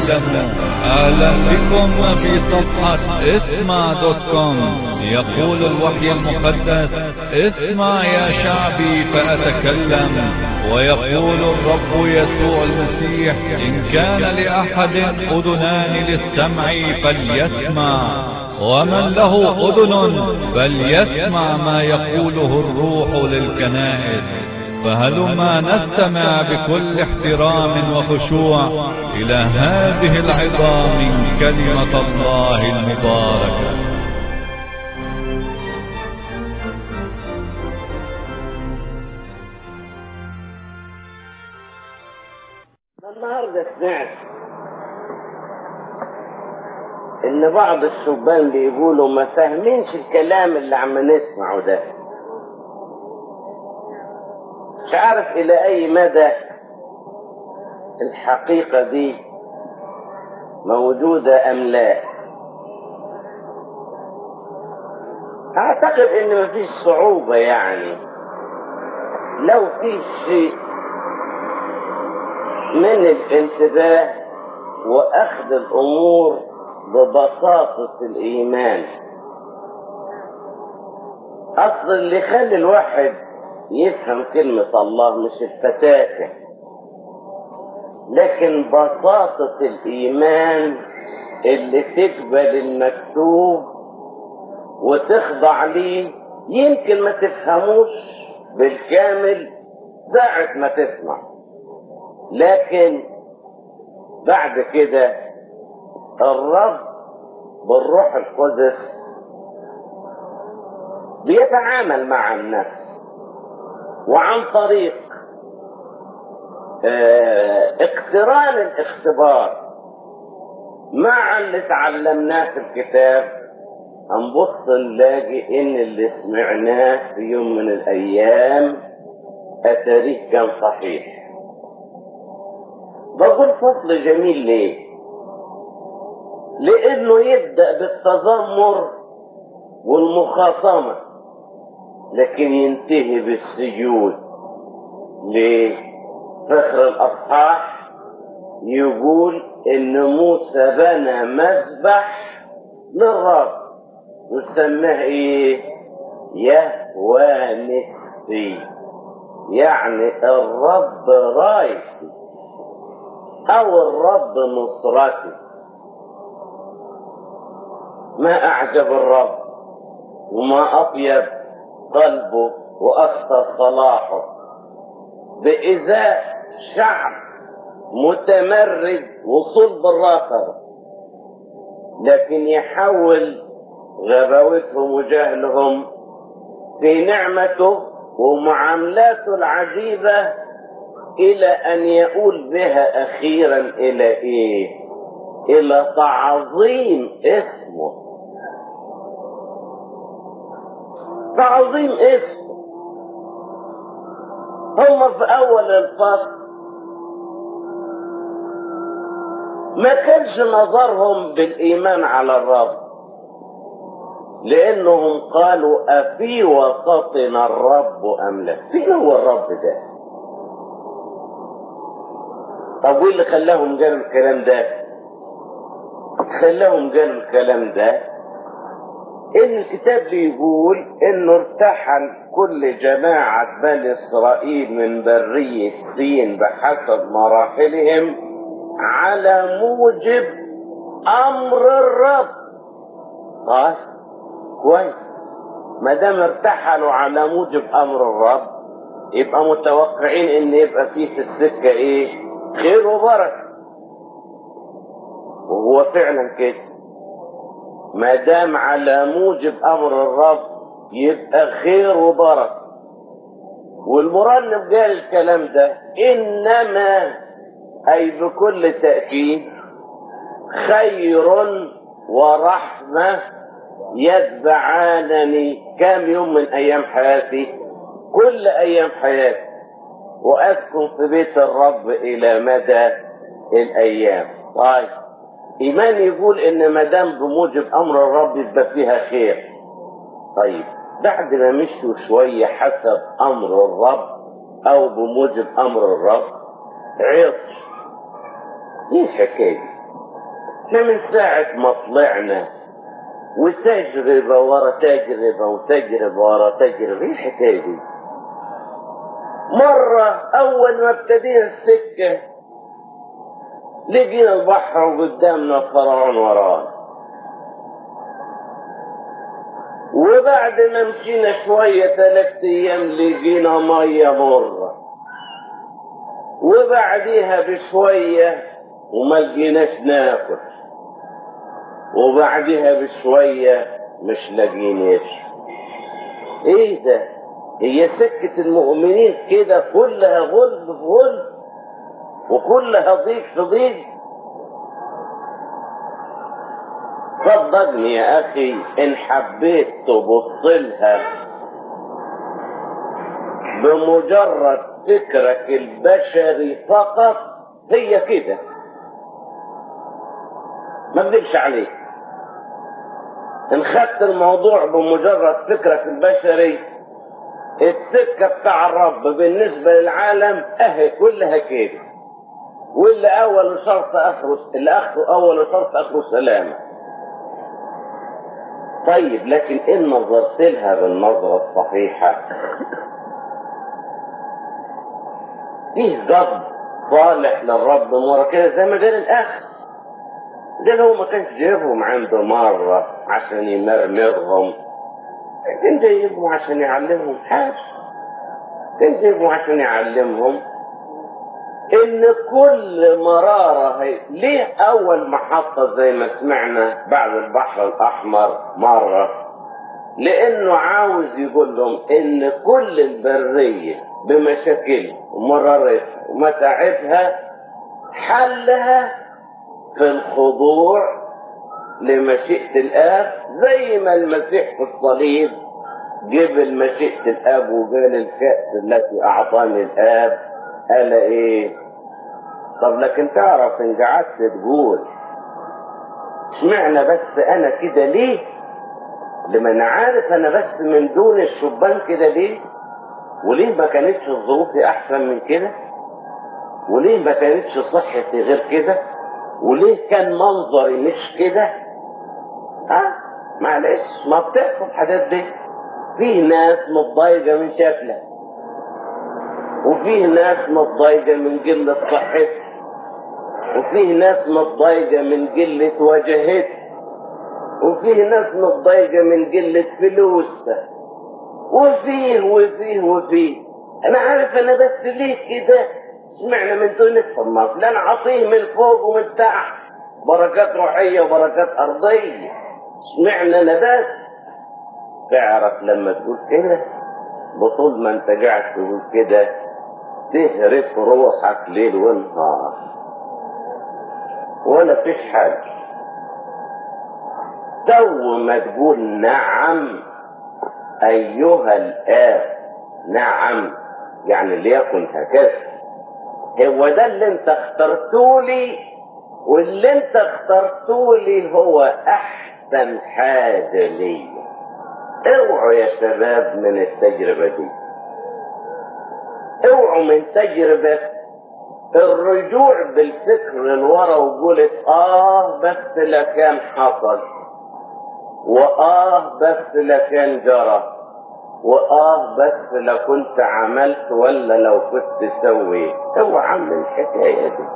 تكلموا اهلا بكم في صفحة اسمع دوت كوم يقول الوحي المقدس اسمع يا شعبي فاتكلم ويقول الرب يسوع المسيح ان كان لاحد اذنان للسمع فليسمع ومن له اذن فليسمع ما يقوله الروح للكنائس فهلما نستمع بكل احترام وخشوع الى هذه العظام من كلمة الله المباركة النهارده سمعت ان بعض الشبان بيقولوا ما فاهمينش الكلام اللي عم نسمعه ده مش عارف الى اي مدى الحقيقة دي موجودة ام لا اعتقد ان مفيش صعوبة يعني لو في شيء من الانتباه واخذ الامور ببساطة الايمان اصل اللي يخلي الواحد يفهم كلمة الله مش الفتاكة لكن بساطة الايمان اللي تقبل المكتوب وتخضع ليه يمكن ما تفهموش بالكامل ساعة ما تسمع لكن بعد كده الرب بالروح القدس بيتعامل مع النفس وعن طريق اه اقتران الاختبار مع اللي تعلمناه في الكتاب هنبص نلاقي ان اللي سمعناه في يوم من الايام اتاريه كان صحيح بقول فصل جميل ليه لانه يبدا بالتذمر والمخاصمه لكن ينتهي بالسجود ليه فخر الاصحاح يقول ان موسى بنى مذبح للرب وسماه ايه يهوى نفسي يعني الرب رايتي او الرب نصرتي ما اعجب الرب وما اطيب قلبه واكثر صلاحه بإزاء شعب متمرد وصلب الرافضة لكن يحول غباوتهم وجهلهم في نعمته ومعاملاته العجيبة إلى أن يقول بها أخيرا إلى إيه؟ إلى تعظيم اسمه تعظيم اسمه هم في أول الفصل ما كانش نظرهم بالإيمان على الرب لأنهم قالوا أفي وسطنا الرب أم لا فين هو الرب ده طب وايه اللي خلاهم قالوا الكلام ده خلاهم قالوا الكلام ده ان الكتاب بيقول انه ارتحل كل جماعة بني اسرائيل من برية سين بحسب مراحلهم على موجب امر الرب طيب كويس ما دام ارتحلوا على موجب امر الرب يبقى متوقعين ان يبقى فيه في السكة ايه خير وبركة وهو فعلا كده ما دام على موجب امر الرب يبقى خير وبركة والمرنم قال الكلام ده انما اي بكل تأكيد خير ورحمة يتبعانني كام يوم من ايام حياتي كل ايام حياتي واسكن في بيت الرب الى مدى الايام طيب ايمان يقول ان ما دام بموجب امر الرب يبقى فيها خير طيب بعد ما مشوا شوية حسب امر الرب او بموجب امر الرب عطش ايه الحكاية دي احنا من ساعة ما طلعنا وتجربة ورا تجربة وتجربة ورا تجربة ايه الحكاية دي؟ مرة أول ما ابتدينا السكة لقينا البحر وقدامنا فرعون ورانا وبعد ما مشينا شوية ثلاث أيام لقينا مية مرة وبعديها بشوية وما لقيناش ناكل وبعدها بشوية مش لاقيناش ايه ده هي سكة المؤمنين كده كلها غل في غل وكلها ضيق في ضيق صدقني يا اخي ان حبيت تبص لها بمجرد فكرك البشري فقط هي كده ما اكذبش عليك ان خدت الموضوع بمجرد فكرك البشري السكة بتاع الرب بالنسبة للعالم اهي كلها كده واللي اول شرط اخره اللي اخره اول شرط اخره سلامة طيب لكن ان نظرت لها بالنظرة الصحيحة فيه قصد صالح للرب مرة كده زي ما قال الاخ ده هو ما كانش جايبهم عنده مرة عشان يمرمرهم كان جايبهم عشان يعلمهم حاجة كان جايبهم عشان يعلمهم ان كل مرارة هي ليه اول محطة زي ما سمعنا بعد البحر الاحمر مرة لانه عاوز يقول لهم ان كل البرية بمشاكلها ومرارتها ومتاعبها حلها في الخضوع لمشيئة الآب زي ما المسيح في الصليب جبل مشيئة الآب وقال الكأس التي أعطاني الآب قال إيه طب لكن تعرف إن قعدت تقول اشمعنى بس أنا كده ليه لما أنا عارف أنا بس من دون الشبان كده ليه وليه ما كانتش ظروفي أحسن من كده وليه ما كانتش صحتي غير كده وليه كان منظري مش كده ها معلش ما بتحصل الحاجات دي في ناس متضايقه من شكلها وفيه ناس متضايقه من قله صحتها وفيه ناس متضايقه من قله وجهتها وفيه ناس متضايقه من قله فلوسها وفيه وفيه وفيه انا عارف انا بس ليه كده سمعنا من دون الصمام لا نعطيه من فوق ومن تحت بركات روحيه وبركات ارضيه سمعنا انا بس تعرف لما تقول كده بطول ما انت قاعد تقول كده تهرف روحك ليل ونهار ولا فيش حاجه تو ما تقول نعم ايها الاب نعم يعني ليكن هكذا هو ده اللي انت اخترته لي واللي انت اخترته لي هو احسن حاجة لي اوعوا يا شباب من التجربة دي اوعوا من تجربة الرجوع بالفكر لورا وقولت اه بس لكان حصل واه بس لكان جرى واه بس لو كنت عملت ولا لو كنت سويت اوعى من الحكايه دي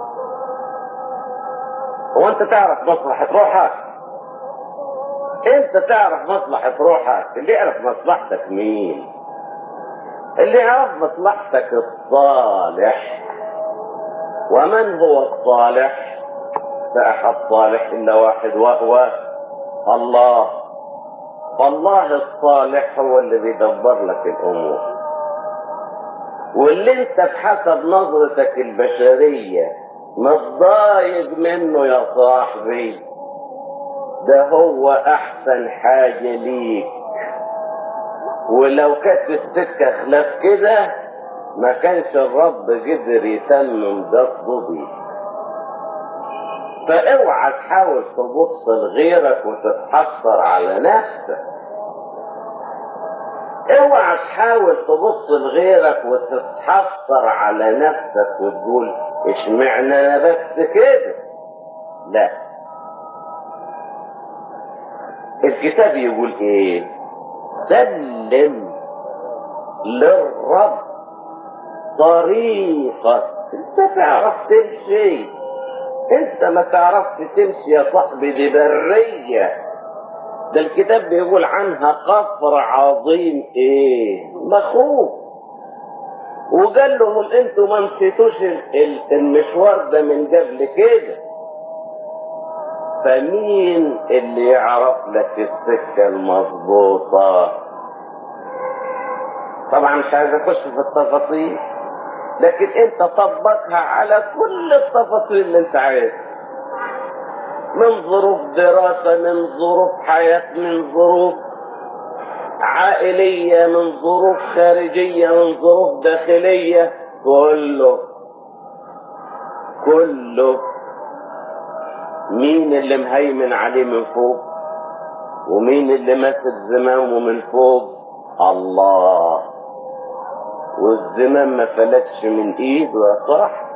هو انت تعرف مصلحه روحك انت تعرف مصلحه روحك اللي يعرف مصلحتك مين اللي يعرف مصلحتك الصالح ومن هو الصالح فأحد صالح إلا واحد وهو الله فالله الصالح هو اللي بيدبر لك الامور واللي انت بحسب نظرتك البشرية متضايق منه يا صاحبي ده هو احسن حاجة ليك ولو كانت السكة خلاف كده ما كانش الرب قدر يتمم ده بيك فاوعى تحاول تبص لغيرك وتتحسر على نفسك اوعى تحاول تبص لغيرك وتتحسر على نفسك وتقول اشمعنى انا بس كده لا الكتاب يقول ايه سلم للرب طريقك انت تعرف تمشي انت ما تعرفش تمشي يا صاحبي دي برية ده الكتاب بيقول عنها قصر عظيم ايه مخوف وقال لهم انتوا ما مشيتوش المشوار ده من قبل كده فمين اللي يعرف لك السكة المظبوطة طبعا مش عايز اخش في التفاصيل لكن انت طبقها على كل التفاصيل اللي انت عايزها من ظروف دراسة من ظروف حياة من ظروف عائلية من ظروف خارجية من ظروف داخلية كله كله مين اللي مهيمن عليه من فوق ومين اللي ماسك زمامه من فوق الله والزمام ما فلتش من ايده يا صاحبي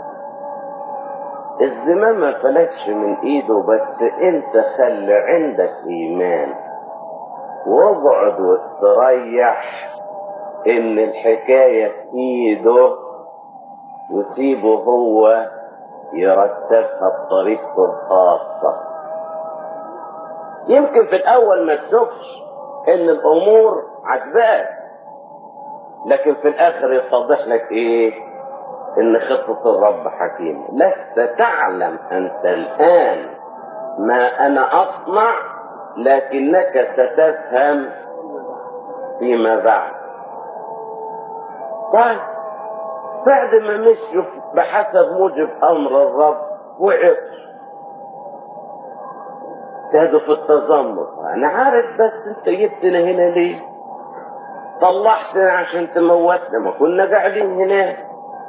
الزمام ما فلتش من ايده بس انت خلي عندك ايمان واقعد واستريح ان الحكاية في ايده وسيبه هو يرتبها بطريقته الخاصة يمكن في الاول ما تشوفش ان الامور عجباك لكن في الاخر يتضح لك ايه ان خطة الرب حكيمة لست تعلم انت الان ما انا اصنع لكنك ستفهم فيما بعد طيب بعد ما مشوا بحسب موجب امر الرب وعطش ابتدوا في التذمر انا عارف بس انت جبتنا هنا ليه طلعتنا عشان تموتنا ما كنا قاعدين هناك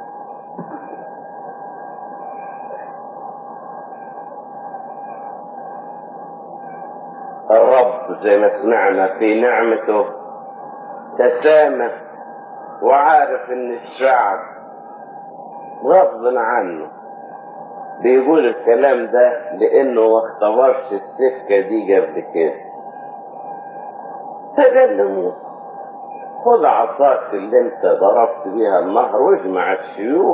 الرب زي ما سمعنا في نعمته تسامح وعارف ان الشعب غصب عنه بيقول الكلام ده لانه ما اختبرش السكه دي قبل كده فقال لموسى خذ عصاك اللي انت ضربت بيها النهر واجمع الشيوخ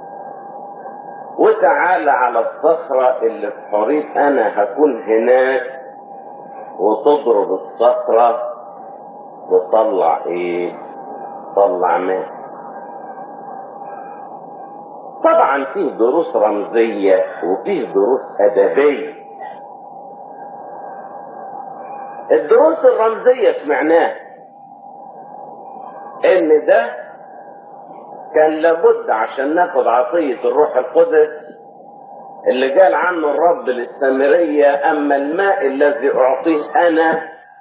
وتعالى على الصخرة اللي في حريب انا هكون هناك وتضرب الصخرة وطلع ايه طلع ماء طبعا فيه دروس رمزية وفيه دروس أدبية الدروس الرمزية سمعناها ان ده كان لابد عشان ناخد عطية الروح القدس اللي قال عنه الرب للسامرية اما الماء الذي اعطيه انا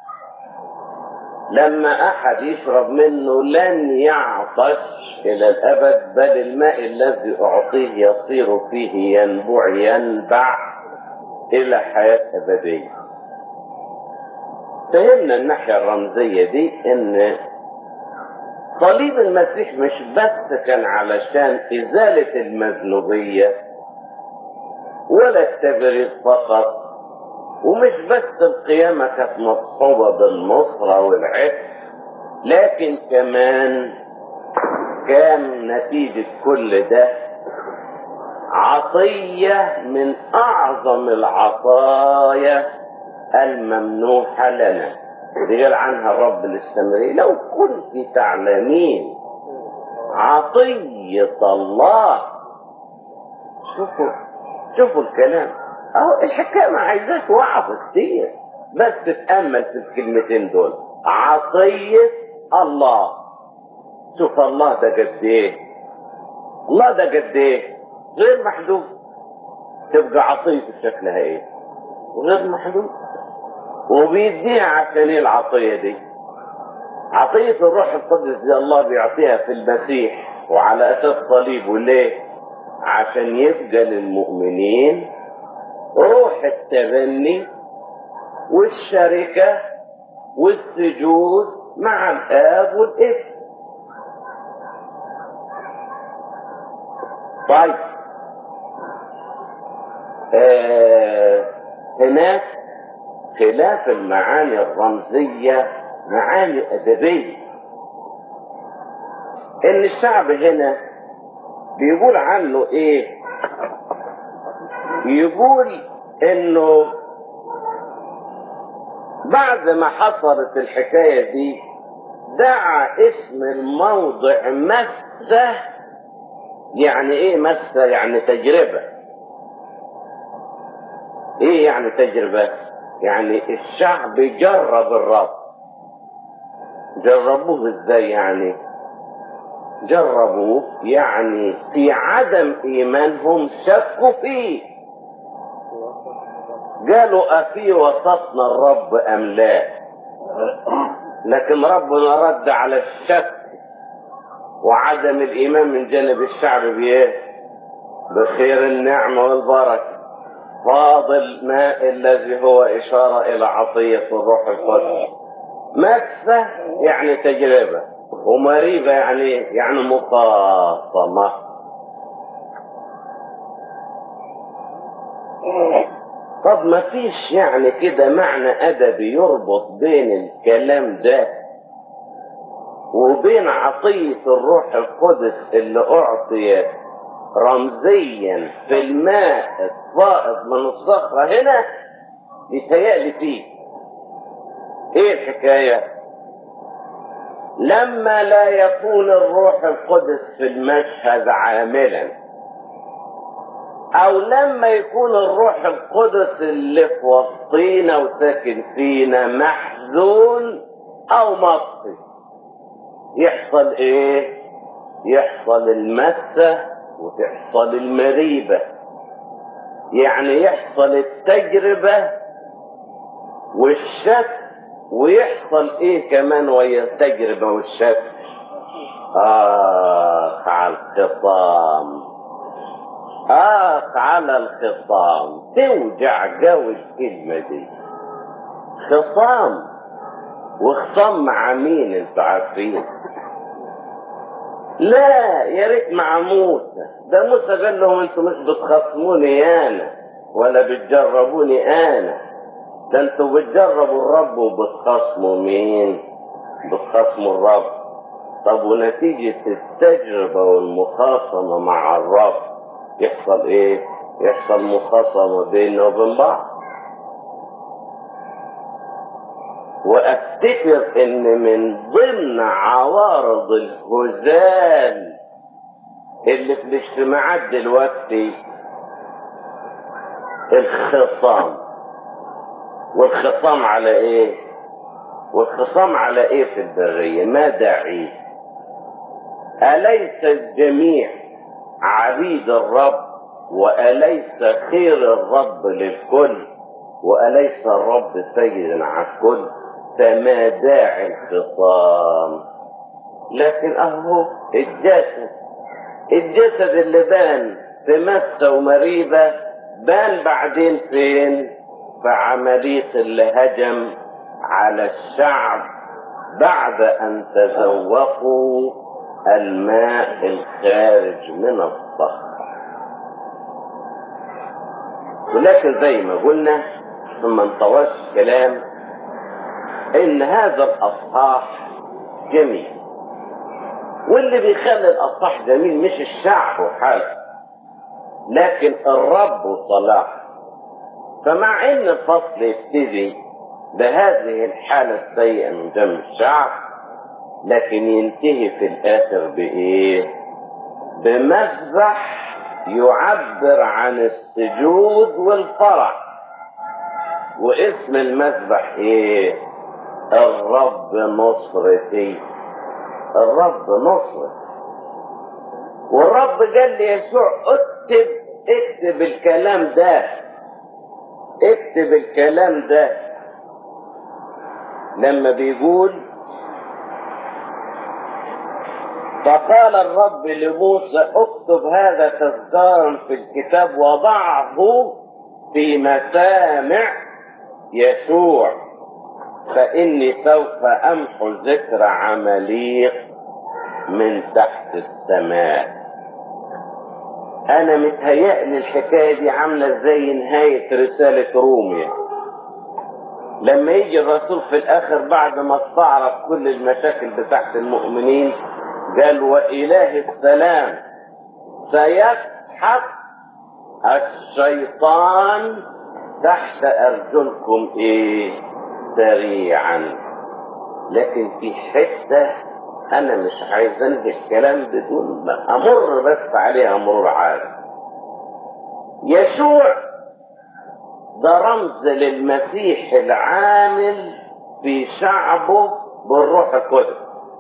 لما احد يشرب منه لن يعطش الى الابد بل الماء الذي اعطيه يصير فيه ينبع ينبع الى حياة ابدية فهمنا الناحية الرمزية دي ان صليب المسيح مش بس كان علشان ازالة المذنوبية ولا التبرير فقط ومش بس القيامة كانت مصحوبة بالنصرة والعتق لكن كمان كان نتيجة كل ده عطية من أعظم العطايا الممنوحة لنا دي قال عنها الرب للسامري لو كنت تعلمين عطية الله شوفوا شوفوا الكلام اهو الحكايه ما عايزاش وعظ كتير بس تتامل في الكلمتين دول عطيه الله شوف الله ده قد ايه الله ده قد ايه غير محدود تبقى عطيته شكلها ايه غير محدود وبيديها عشان ايه العطيه دي عطيه الروح القدس دي الله بيعطيها في المسيح وعلى اساس صليبه ليه عشان يبقى للمؤمنين روح التبني والشركة والسجود مع الآب والابن طيب آه هناك خلاف المعاني الرمزية معاني أدبية إن الشعب هنا بيقول عنه إيه يقول إنه بعد ما حصلت الحكاية دي دعا اسم الموضع مسة يعني ايه مسة يعني تجربة ايه يعني تجربة يعني الشعب جرب الرب جربوه ازاي يعني جربوه يعني في عدم ايمانهم شكوا فيه قالوا افي وسطنا الرب ام لا لكن ربنا رد على الشك وعدم الايمان من جانب الشعب بايه بخير النعمه والبركه فاضل ماء الذي هو اشاره الى عطيه الروح القدس مسه يعني تجربه ومريبه يعني يعني مخاصمه طب ما فيش يعني كده معنى ادبي يربط بين الكلام ده وبين عطية الروح القدس اللي اعطيت رمزيا في الماء الفائض من الصخرة هنا يتهيألي فيه ايه الحكاية لما لا يكون الروح القدس في المشهد عاملا او لما يكون الروح القدس اللي في وسطينا وساكن فينا محزون او مطفي يحصل ايه يحصل المسة وتحصل المريبة يعني يحصل التجربة والشك ويحصل ايه كمان ويا التجربة والشك اخ على الخصام اخ على الخصام توجع جو الكلمة دي خصام وخصام مع مين انتوا عارفين لا يا ريت مع موسى ده موسى قال لهم انتوا مش بتخصموني انا ولا بتجربوني انا ده انتوا بتجربوا الرب وبتخصموا مين بتخصموا الرب طب ونتيجة التجربة والمخاصمة مع الرب يحصل ايه يحصل مخاصمة بيننا وبين بعض وافتكر ان من ضمن عوارض الهزال اللي في الاجتماعات دلوقتي الخصام والخصام على ايه والخصام على ايه في البرية ما داعي اليس الجميع عبيد الرب واليس خير الرب للكل واليس الرب سيد على الكل فما داعي الخصام لكن اهو الجسد الجسد اللي بان في مسة ومريبة بان بعدين فين في عملية اللي هجم على الشعب بعد ان تذوقوا الماء الخارج من الصخر ولكن زي ما قلنا ثم انطوش كلام ان هذا الاصحاح جميل واللي بيخلي الاصحاح جميل مش الشعب وحاله لكن الرب وصلاح فمع ان الفصل يبتدي بهذه الحالة السيئة من جنب الشعب لكن ينتهي في الاخر بايه بمذبح يعبر عن السجود والفرح واسم المذبح ايه الرب نصرتي الرب نصرتي والرب قال ليسوع اكتب اكتب الكلام ده اكتب الكلام ده لما بيقول فقال الرب لموسى اكتب هذا تذكارا في الكتاب وضعه في مسامع يسوع فإني سوف أمحو ذكر عمليق من تحت السماء أنا متهيألي الحكاية دي عاملة زي نهاية رسالة روميا لما يجي الرسول في الاخر بعد ما استعرض كل المشاكل بتاعت المؤمنين قال واله السلام سيسحق الشيطان تحت ارجلكم ايه سريعا لكن في حته انا مش عايز انهي الكلام بدون ما امر بس عليها مرور عادي يشوع ده رمز للمسيح العامل في شعبه بالروح القدس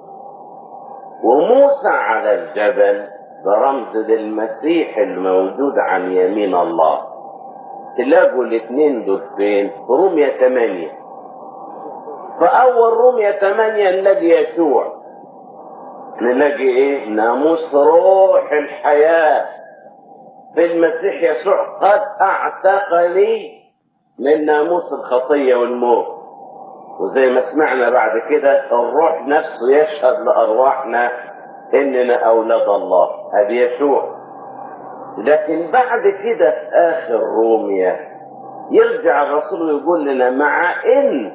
وموسى على الجبل ده رمز للمسيح الموجود عن يمين الله تلاقوا الاثنين دول فين في رومية 8 فأول رومية 8 نلاقي يشوع نلاقي ايه ناموس روح الحياة في المسيح يسوع قد اعتقني من ناموس الخطية والموت وزي ما سمعنا بعد كده الروح نفسه يشهد لأرواحنا إننا أولاد الله هذه يشوع لكن بعد كده في آخر روميا يرجع الرسول ويقول لنا مع إن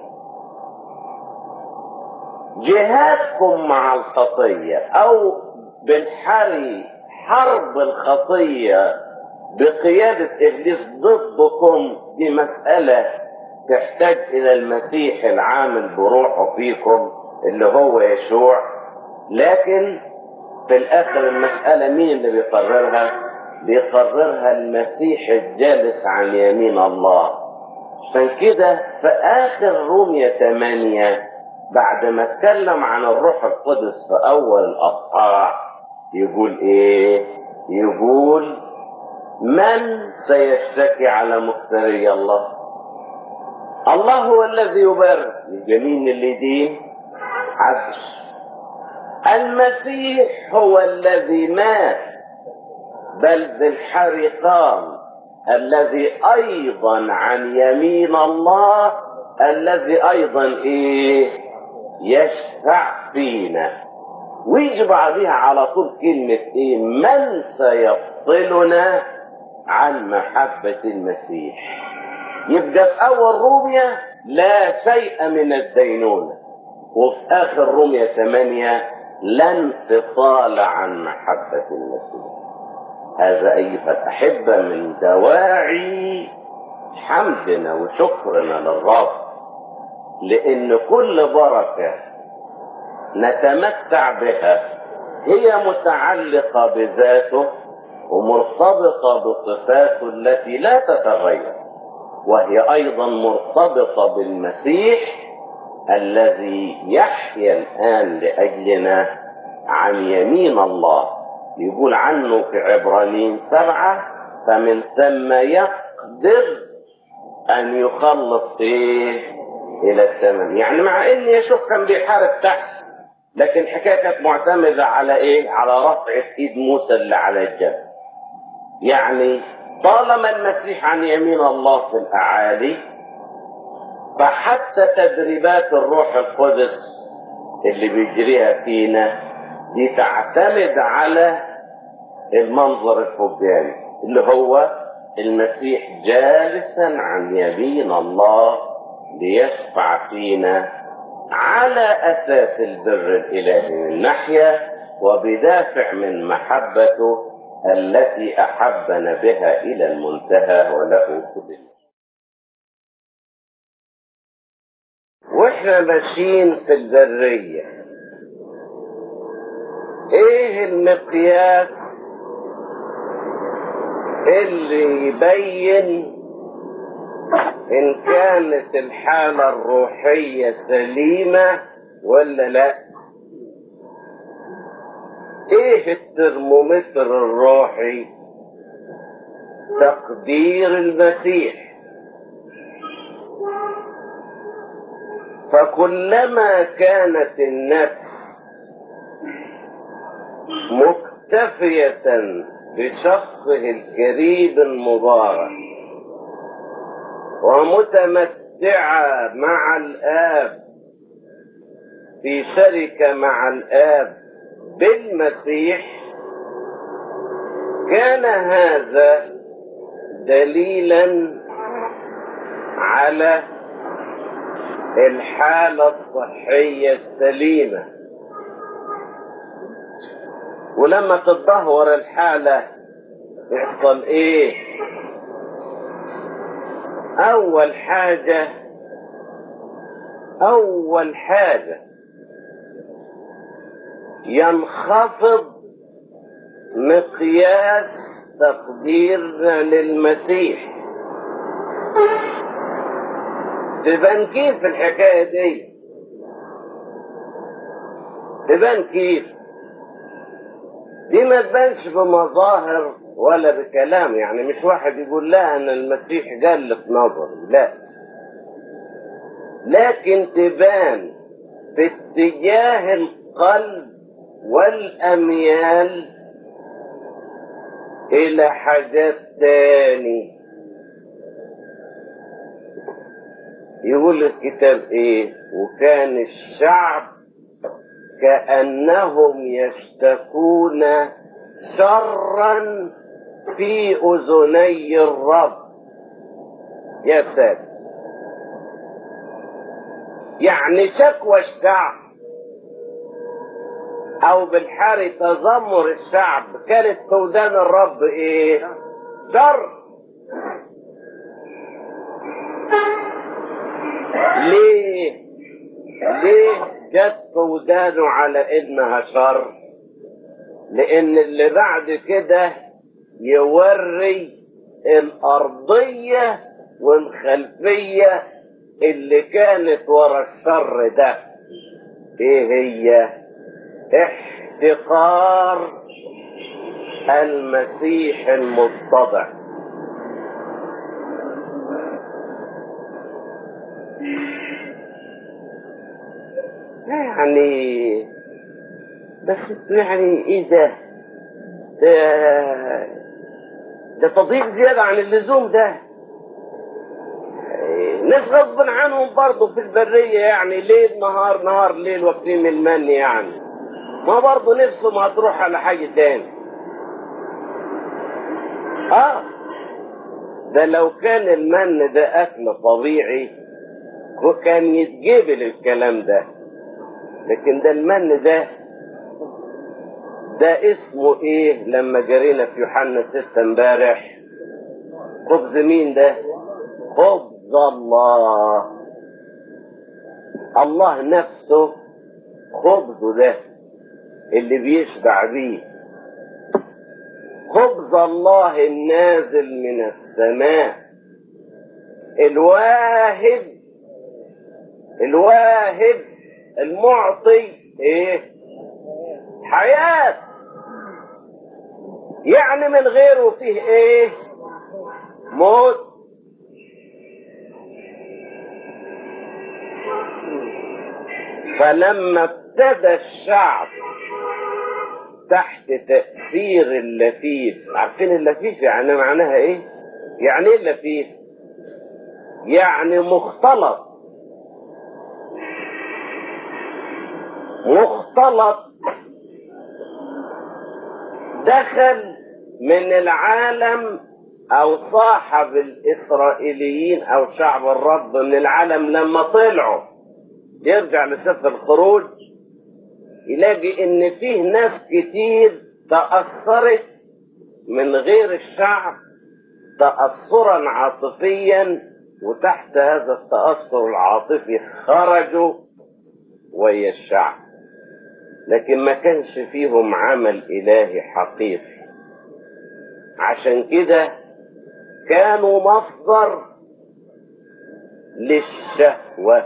جهادكم مع الخطية أو بالحري حرب الخطية بقيادة إبليس ضدكم دي مسألة تحتاج إلى المسيح العامل بروحه فيكم اللي هو يشوع لكن في الآخر المسألة مين اللي بيقررها؟ بيقررها المسيح الجالس عن يمين الله عشان كده في آخر رومية 8 بعد ما اتكلم عن الروح القدس في أول الأصحاح يقول إيه؟ يقول من سيشتكي على مفتري الله؟ الله هو الذي يبرر الجميل اللي يدين عدل المسيح هو الذي مات بل بالحرقان الذي ايضا عن يمين الله الذي ايضا ايه يشفع فينا ويجي بعدها على طول كلمة ايه من سيفصلنا عن محبة المسيح يبقى في اول رومية لا شيء من الدينونة وفي اخر رومية ثمانية لا انفصال عن محبة المسيح هذا ايها الاحبة من دواعي حمدنا وشكرنا للرب لان كل بركة نتمتع بها هي متعلقة بذاته ومرتبطة بصفاته التي لا تتغير وهي ايضا مرتبطة بالمسيح الذي يحيا الان لاجلنا عن يمين الله يقول عنه في عبرانيين سبعة فمن ثم يقدر ان يخلص ايه الى الثمن يعني مع ان يشوف كان بيحارب تحت لكن الحكايه كانت معتمده على ايه على رفع ايد موسى اللي على الجبل يعني طالما المسيح عن يمين الله في الاعالي فحتى تدريبات الروح القدس اللي بيجريها فينا دي تعتمد على المنظر الفوقاني اللي هو المسيح جالسا عن يمين الله ليشفع فينا على اساس البر الالهي من ناحيه وبدافع من محبته التي احبنا بها الى المنتهى وله كل واحنا ماشيين في البريه ايه المقياس اللي يبين ان كانت الحالة الروحية سليمة ولا لا ايه الترمومتر الروحي تقدير المسيح فكلما كانت النفس مكتفية بشخصه الكريم المبارك ومتمتعة مع الآب في شركة مع الآب بالمسيح كان هذا دليلا على الحالة الصحية السليمة ولما تتدهور الحالة يحصل ايه اول حاجة اول حاجة ينخفض مقياس تقديرنا للمسيح تبان كيف الحكاية دي تبان كيف دي ما تبانش بمظاهر ولا بكلام يعني مش واحد يقول لا ان المسيح قال في نظري لا لكن تبان في اتجاه القلب والاميال الى حاجات تاني يقول الكتاب ايه وكان الشعب كأنهم يشتكون شرا في أذني الرب يا ساتر يعني شكوى الشعب او بالحاري تذمر الشعب كانت في ودان الرب ايه شر ليه ليه جت في ودانه على انها شر لان اللي بعد كده يوري الارضية والخلفية اللي كانت ورا الشر ده ايه هي احتقار المسيح المتضع يعني بس يعني ايه ده ده ده تضييق زيادة عن اللزوم ده ناس غصب عنهم برضه في البرية يعني ليل نهار نهار ليل واكلين المن يعني ما برضه نفسهم هتروح على حاجة تاني اه ده لو كان المن ده اكل طبيعي وكان يتجبل الكلام ده لكن ده المن ده ده اسمه ايه لما جرينا في يوحنا ستة امبارح خبز مين ده خبز الله الله نفسه خبزه ده اللي بيشبع بيه خبز الله النازل من السماء الواهب الواهب المعطي ايه حياة يعني من غيره فيه ايه موت فلما ابتدى الشعب تحت تأثير اللفيف عارفين اللفيف يعني معناها ايه يعني ايه اللفيف يعني مختلط مختلط دخل من العالم او صاحب الاسرائيليين او شعب الرب من العالم لما طلعوا يرجع لسفر الخروج يلاقي ان فيه ناس كتير تأثرت من غير الشعب تأثرا عاطفيا وتحت هذا التأثر العاطفي خرجوا ويا الشعب لكن ما كانش فيهم عمل إلهي حقيقي عشان كده كانوا مصدر للشهوة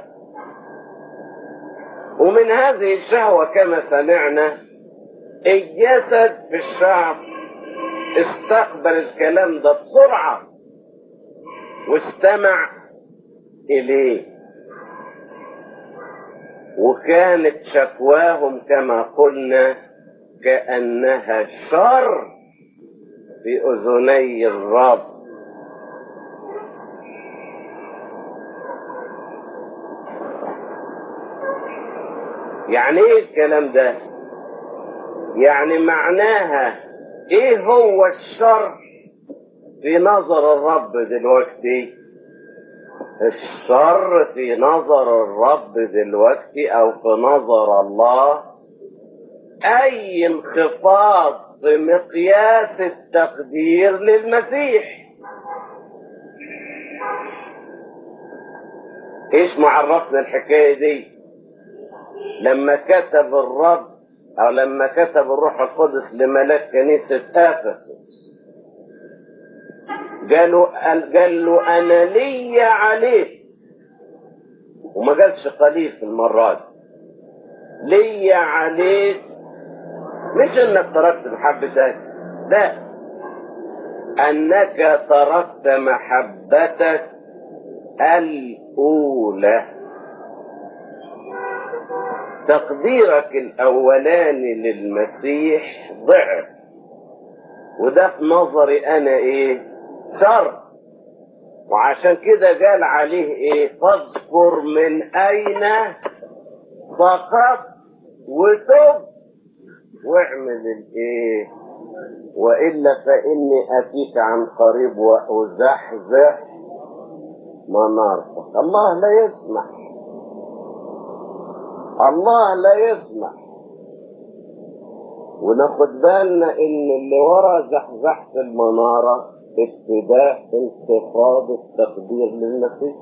ومن هذه الشهوة كما سمعنا الجسد في الشعب استقبل الكلام ده بسرعة واستمع إليه وكانت شكواهم كما قلنا كأنها شر في أذني الرب يعني ايه الكلام ده يعني معناها ايه هو الشر في نظر الرب دلوقتي الشر في نظر الرب دلوقتي او في نظر الله اي انخفاض في مقياس التقدير للمسيح ايش معرفنا الحكايه دي لما كتب الرب او لما كتب الروح القدس لملاك كنيسه افسس قالوا قال له انا لي عليك وما قالش قليل في المرة دي لي عليك مش انك تركت محبتك لا انك تركت محبتك الاولى تقديرك الاولاني للمسيح ضعف وده في نظري انا ايه شر وعشان كده قال عليه ايه فاذكر من اين سقط وتب واعمل الايه والا فاني اتيك عن قريب وازحزح منارتك الله لا يسمح الله لا يسمح وناخد بالنا ان اللي ورا زحزحة المنارة ابتداء انخفاض التقدير للمسيح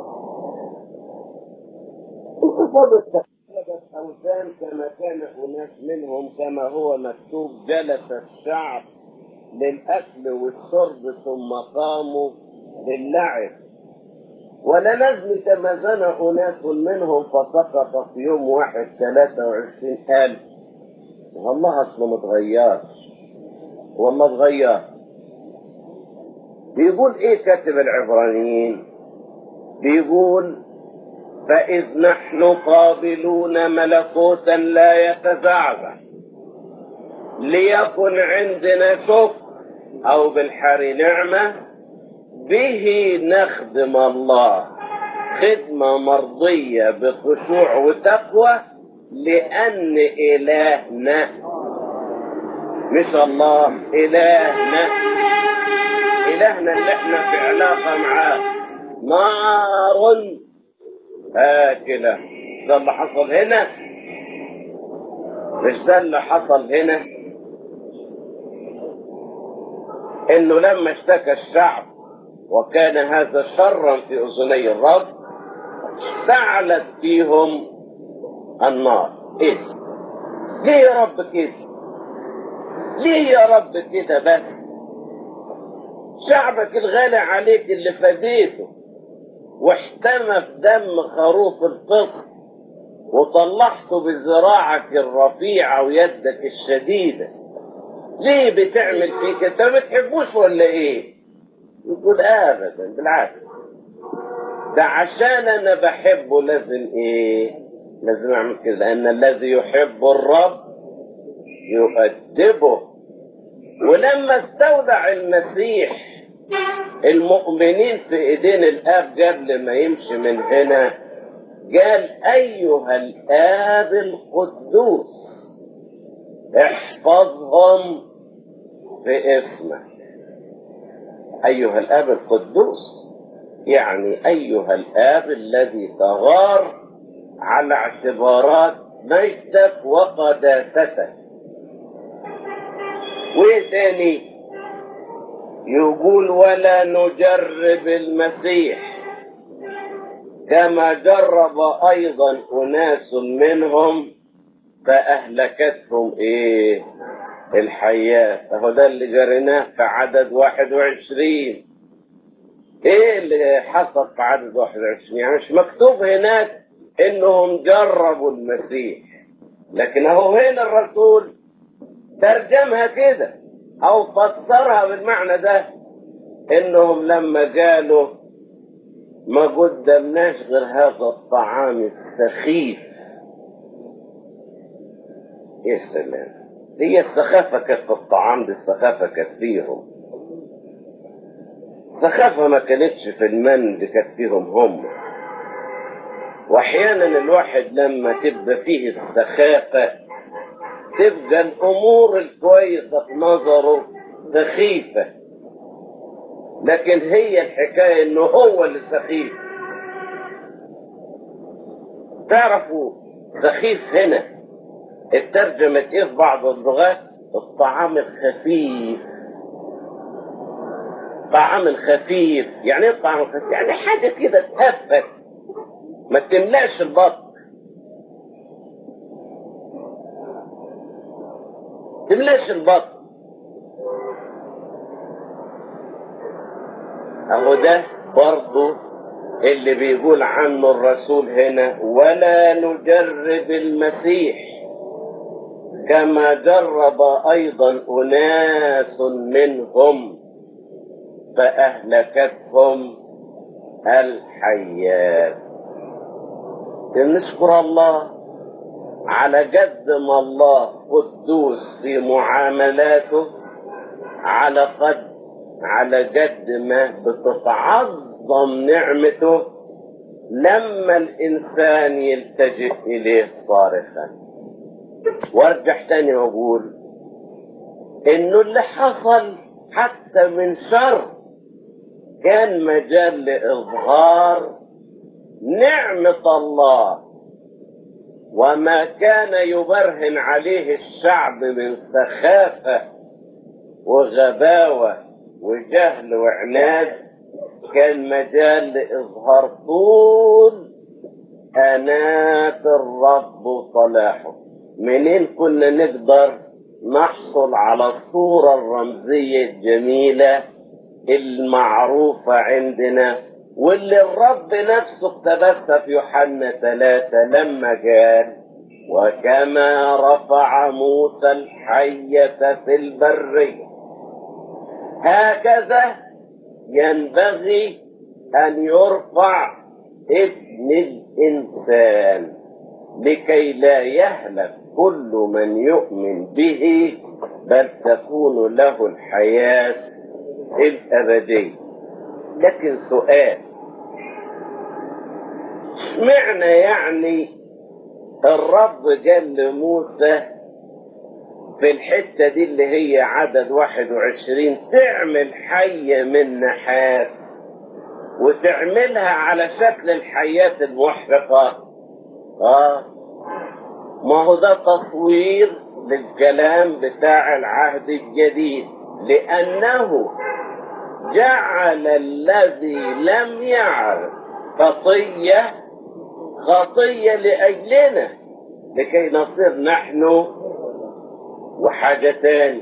انخفاض التقدير أوثان كما كان أناس منهم كما هو مكتوب جلس الشعب للأكل والشرب ثم قاموا للعب ولنزل كما زنى أناس منهم فسقط في يوم واحد ثلاثة وعشرين ألف والله أصله متغيرش والله اتغير بيقول ايه كاتب العبرانيين بيقول فإذ نحن قابلون ملكوتا لا يتزعزع ليكن عندنا شكر أو بالحر نعمة به نخدم الله خدمة مرضية بخشوع وتقوى لأن إلهنا مش الله إلهنا إلهنا اللي احنا في علاقة معاه نار آكلة ده اللي حصل هنا مش ده اللي حصل هنا انه لما اشتكى الشعب وكان هذا شرا في اذني الرب اشتعلت فيهم النار ايه ليه يا رب كده ليه يا رب كده بس شعبك الغالي عليك اللي فديته واحتمى في دم خروف الفطر وطلعته بذراعك الرفيعة ويدك الشديدة ليه بتعمل فيك انت ما بتحبوش ولا ايه يقول ابدا بالعكس ده عشان انا بحبه لازم ايه لازم اعمل كده لان الذي يحب الرب يؤدبه ولما استودع المسيح المؤمنين في ايدين الاب قبل ما يمشي من هنا قال ايها الاب القدوس احفظهم في اسمك ايها الاب القدوس يعني ايها الاب الذي تغار على اعتبارات مجدك وقداستك وايه تاني يقول ولا نجرب المسيح كما جرب ايضا اناس منهم فاهلكتهم ايه الحياة اهو ده اللي جريناه في عدد واحد وعشرين ايه اللي حصل في عدد واحد وعشرين يعني مش مكتوب هناك انهم جربوا المسيح لكن اهو هنا الرسول ترجمها كده او فسرها بالمعنى ده انهم لما قالوا ما قدمناش غير هذا الطعام السخيف يا سلام هي السخافة كانت في الطعام دي السخافة كانت فيهم السخافة ما كانتش في المن دي كانت فيهم هم واحيانا الواحد لما تبقى فيه السخافة تبقى الامور الكويسة في نظره سخيفة لكن هي الحكاية انه هو اللي سخيف تعرفوا سخيف هنا الترجمة ايه في بعض اللغات الطعام الخفيف طعام الخفيف يعني ايه الطعام الخفيف يعني حاجة كده تهفت ما تملاش البطن تملاش البطن اهو ده برضه اللي بيقول عنه الرسول هنا ولا نجرب المسيح كما جرب ايضا اناس منهم فاهلكتهم الحيات نشكر الله على قد ما الله قدوس في معاملاته على قد على قد ما بتتعظم نعمته لما الإنسان يلتجئ إليه صارخا وارجع تاني وأقول إنه اللي حصل حتى من شر كان مجال لإظهار نعمة الله وما كان يبرهن عليه الشعب من سخافة وغباوة وجهل وعناد كان مجال لإظهار طول أنات الرب وصلاحه منين كنا نقدر نحصل على الصورة الرمزية الجميلة المعروفة عندنا واللي الرب نفسه اقتبسها في يوحنا ثلاثة لما قال وكما رفع موسى الحية في البرية هكذا ينبغي أن يرفع ابن الإنسان لكي لا يهلك كل من يؤمن به بل تكون له الحياة الأبدية لكن سؤال اشمعنى يعني الرب قال لموسى في الحتة دي اللي هي عدد 21 تعمل حية من نحاس وتعملها على شكل الحياة المحرقة اه ما هو ده تصوير للكلام بتاع العهد الجديد لأنه جعل الذي لم يعرف خطية خطية لأجلنا لكي نصير نحن وحاجة تاني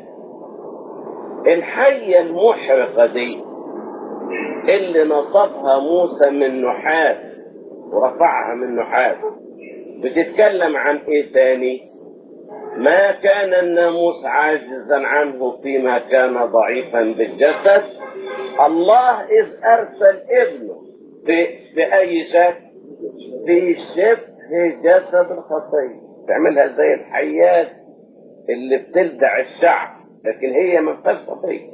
الحية المحرقة دي اللي نصبها موسى من نحاس ورفعها من نحاس بتتكلم عن ايه تاني ما كان الناموس عاجزا عنه فيما كان ضعيفا بالجسد الله إذ أرسل ابنه في, في أي شكل في شبه جسد الخطية تعملها زي الحيات اللي بتلدع الشعب لكن هي ما فيهاش خطية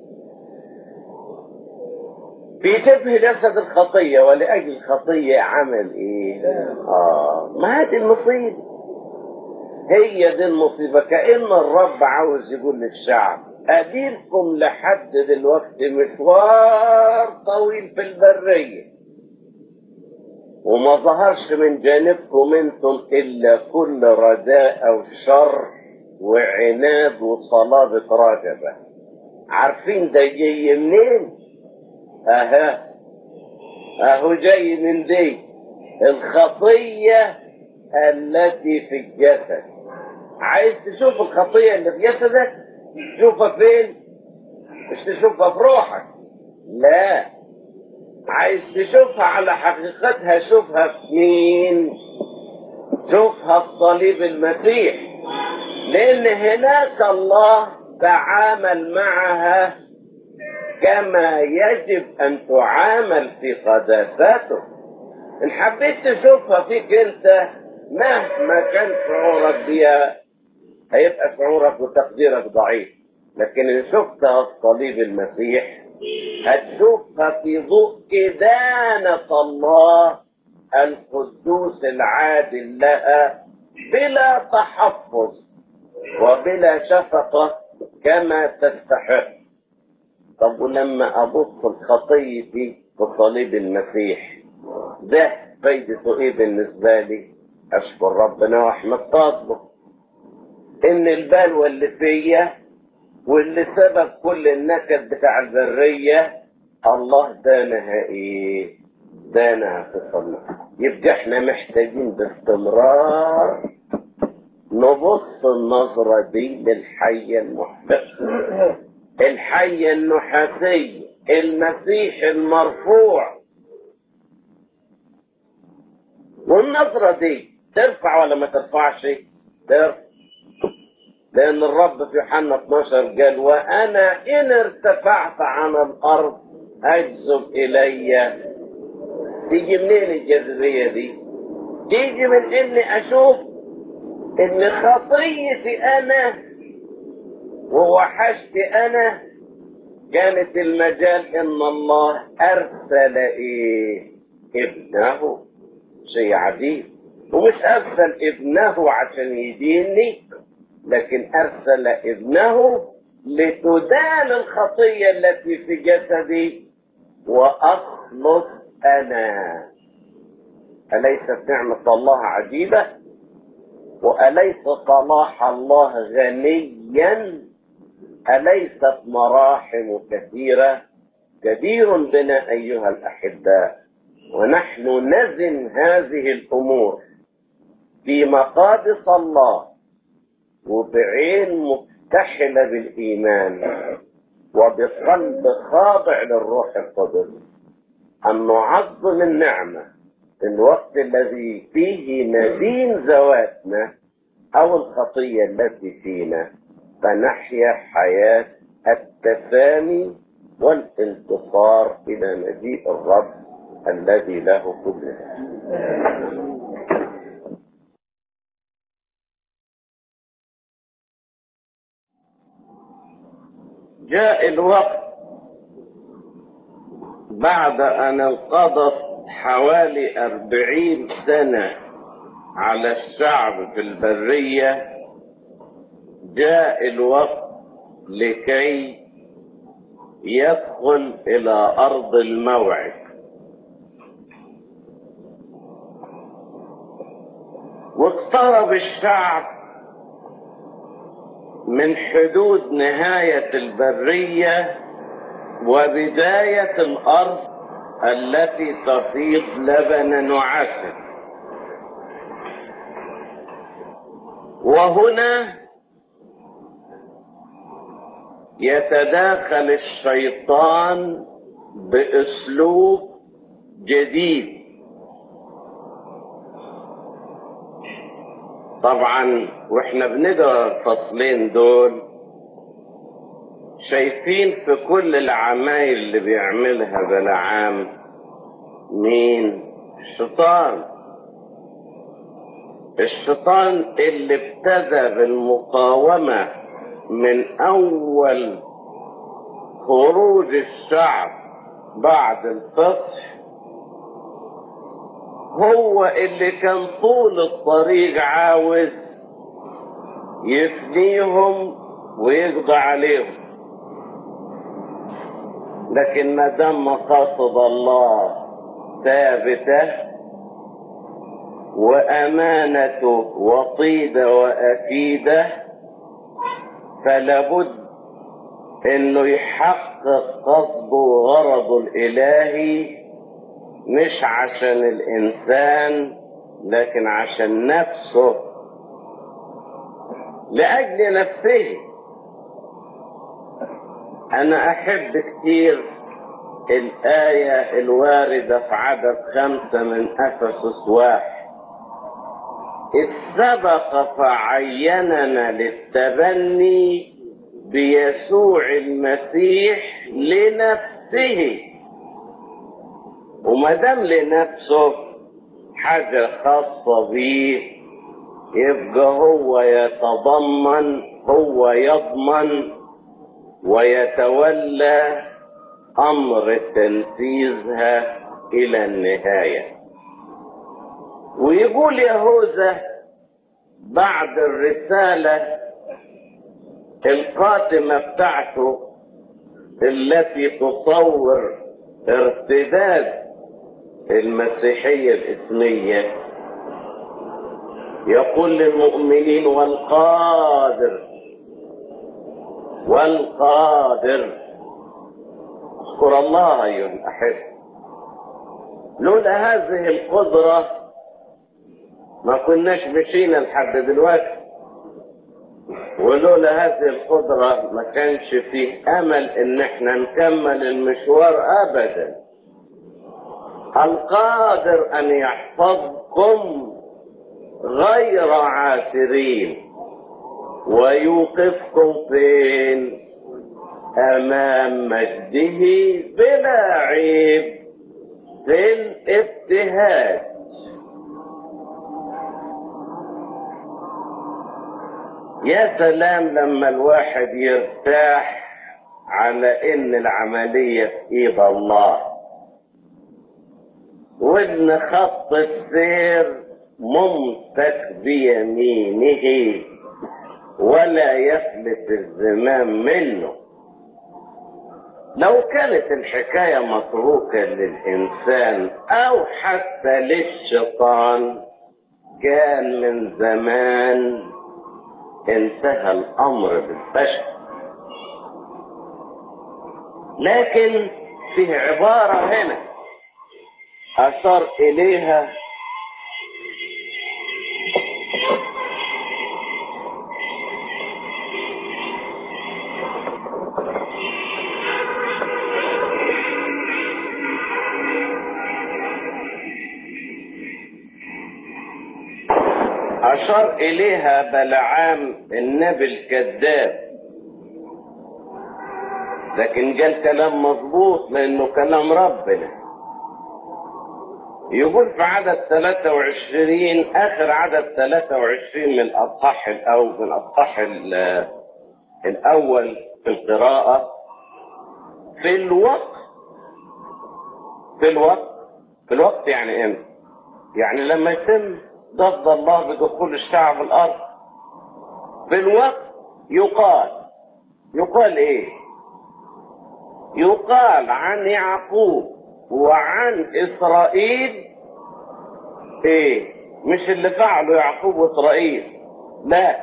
في شبه جسد الخطية ولأجل الخطية عمل إيه؟ آه ما هذه المصيبة هي دي المصيبة كأن الرب عاوز يقول للشعب أديركم لحد دلوقتي مشوار طويل في البرية وما ظهرش من جانبكم انتم إلا كل رداء وشر وعناد وصلابة رجبة عارفين ده جاي منين؟ أها أهو جاي من دي الخطية التي في الجسد عايز تشوف الخطية اللي في جسدك تشوفها فين مش تشوفها في روحك لا عايز تشوفها على حقيقتها شوفها في مين شوفها في صليب المسيح لان هناك الله تعامل معها كما يجب ان تعامل في قداسته ان حبيت تشوفها فيك انت مهما كان شعورك بيها هيبقى شعورك وتقديرك ضعيف لكن ان شفتها في صليب المسيح هتشوفها في ضوء إدانة الله القدوس العادل لها بلا تحفظ وبلا شفقة كما تستحق طب ولما أبص الخطية في صليب المسيح ده فايدته ايه بالنسبة لي اشكر ربنا واحمد فضله ان البلوى اللي فيا واللي سبب كل النكد بتاع البرية الله دانها ايه دانها في صلنا يبقى احنا محتاجين باستمرار نبص النظرة دي للحية المحتسبة الحية النحاسية المسيح المرفوع والنظرة دي ترفع ولا ما ترفعش ترفع لأن الرب في يوحنا 12 قال وأنا إن ارتفعت عن الأرض أجذب إلي تيجي منين الجاذبية دي؟ تيجي من إني أشوف إن خطيتي أنا ووحشتي أنا كانت المجال إن الله أرسل إيه؟ ابنه شيء عجيب ومش أرسل ابنه عشان يديني لكن أرسل ابنه لتدان الخطية التي في جسدي وأخلص أنا أليست نعمة الله عجيبة وأليس صلاح الله غنيا أليست مراحم كثيرة كبير بنا أيها الأحباء ونحن نزن هذه الأمور في مقادس الله وبعين مكتحلة بالإيمان وبقلب خاضع للروح القدس أن نعظم النعمة في الوقت الذي فيه ندين ذواتنا أو الخطية التي فينا فنحيا حياة التفاني والانتصار إلى مجيء الرب الذي له كل جاء الوقت بعد أن انقضت حوالي أربعين سنة على الشعب في البرية جاء الوقت لكي يدخل إلى أرض الموعد واقترب الشعب من حدود نهاية البرية وبداية الأرض التي تفيض لبنا وعسل وهنا يتداخل الشيطان بأسلوب جديد طبعا واحنا بنقرا الفصلين دول شايفين في كل العمايل اللي بيعملها بلعام مين الشيطان الشيطان اللي ابتدى بالمقاومة من أول خروج الشعب بعد الفتح هو اللي كان طول الطريق عاوز يفنيهم ويقضى عليهم لكن ما دام مقاصد الله ثابته وامانته وطيده واكيده فلابد انه يحقق قصده وغرضه الالهي مش عشان الانسان لكن عشان نفسه لاجل نفسه انا احب كتير الايه الوارده في عدد خمسه من افسس واحد إذ سبق فعيننا للتبني بيسوع المسيح لنفسه وما دام لنفسه حاجة خاصة بيه يبقى هو يتضمن هو يضمن ويتولى أمر تنفيذها إلى النهاية ويقول يهوذا بعد الرسالة القاتمة بتاعته التي تصور ارتداد المسيحية الإسمية يقول للمؤمنين والقادر والقادر اذكر الله ايها الاحبه لولا هذه القدره ما كناش مشينا لحد دلوقتي ولولا هذه القدرة ما كانش فيه أمل إن احنا نكمل المشوار أبدا القادر أن يحفظكم غير عاثرين ويوقفكم فين أمام مجده بلا عيب في الابتهاج يا سلام لما الواحد يرتاح على ان العملية في ايد الله وان خط السير ممسك بيمينه ولا يفلت الزمام منه لو كانت الحكاية متروكة للإنسان أو حتى للشيطان كان من زمان انتهى الامر بالبشر لكن فيه عبارة هنا اشار اليها أشار إليها بلعام النبي الكذاب لكن قال كلام مظبوط لأنه كلام ربنا يقول في عدد 23 آخر عدد 23 من الأصحاح الأول من الأصحاح الأول في القراءة في الوقت في الوقت في الوقت يعني امتى؟ يعني لما يتم ضد الله بدخول الشعب الارض في الوقت يقال يقال ايه يقال عن يعقوب وعن اسرائيل ايه مش اللي فعله يعقوب واسرائيل لا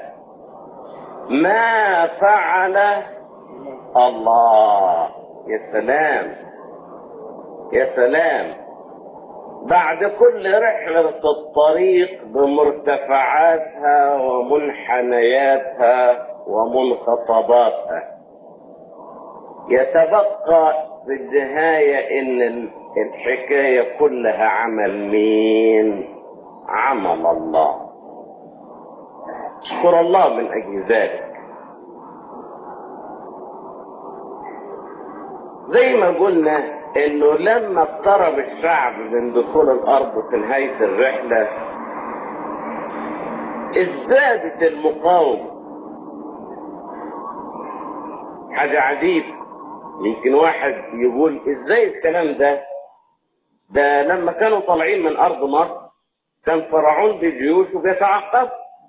ما فعل الله يا سلام يا سلام بعد كل رحلة الطريق بمرتفعاتها ومنحنياتها ومنخفضاتها يتبقى في النهاية ان الحكاية كلها عمل مين عمل الله اشكر الله من اجل ذلك زي ما قلنا انه لما اقترب الشعب من دخول الارض في نهاية الرحلة ازدادت المقاومة حاجة عجيبة يمكن واحد يقول ازاي الكلام ده ده لما كانوا طالعين من ارض مصر كان فرعون بجيوشه بيتعقب